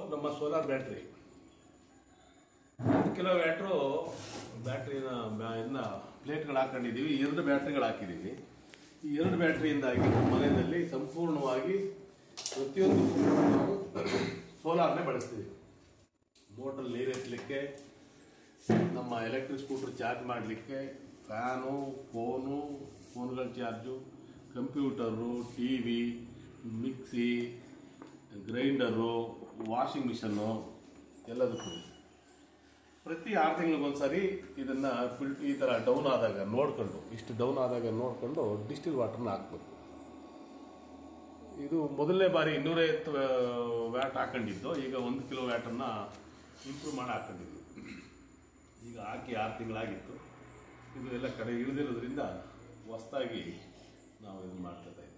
ನಮ್ಮ solar battery ಒಂದು kilowatt ಬ್ಯಾಟ್ರಿನ ಇನ್ನ ಪ್ಲೇಟ್ಗಳು ಹಾಕೊಂಡಿದ್ದೀವಿ ಎರಡು ಬ್ಯಾಟ್ರಿಗಳು ಹಾಕಿದ್ದೀವಿ ಈ ಎರಡು ಬ್ಯಾಟ್ರಿಯಿಂದಾಗಿ ನಮ್ಮ ಮನೆಯಲ್ಲಿ ಸಂಪೂರ್ಣವಾಗಿ ಪ್ರತಿಯೊಂದು ನಾವು ಸೋಲಾರ್ನೇ ಬಳಸ್ತೀವಿ ಮೋಟ್ರ್ ನೀರು ಎತ್ತಲಿಕ್ಕೆ ನಮ್ಮ ಎಲೆಕ್ಟ್ರಿಕ್ ಸ್ಕೂಟರ್ ಚಾರ್ಜ್ ಮಾಡಲಿಕ್ಕೆ ಫ್ಯಾನು ಫೋನು ಫೋನ್ಗಳ charge computer T V mixie grinder washing machine ಎಲ್ಲದಕ್ಕೂ ಪ್ರತಿ ಆರು ತಿಂಗಳಿಗೊಂದ್ಸರಿ ಇದನ್ನ ಫಿಲ್ ಈ ಥರ ಡೌನ್ ಆದಾಗ ನೋಡ್ಕೊಂಡು ಇಷ್ಟು ಡೌನ್ ಆದಾಗ ನೋಡ್ಕೊಂಡು ಡಿಸ್ಟಿಲ್ ವಾಟರ್ನ ಹಾಕ್ಬೇಕು ಇದು ಮೊದಲನೇ ಬಾರಿ ಇನ್ನೂರೈವತ್ತು ವ್ಯಾಟ್ ಹಾಕೊಂಡಿದ್ದು ಈಗ ಒಂದು ಕಿಲೋ ವ್ಯಾಟನ್ನು ಇಂಪ್ರೂವ್ ಮಾಡಿ ಹಾಕೊಂಡಿದ್ವಿ ಈಗ ಹಾಕಿ ಆರು ತಿಂಗಳಾಗಿತ್ತು ಇದು ಎಲ್ಲ ಕಡೆ ಇಳಿದಿರೋದ್ರಿಂದ ಹೊಸ್ದಾಗಿ ನಾವು ಇದು ಮಾಡ್ತಾ ಇದ್ದೀವಿ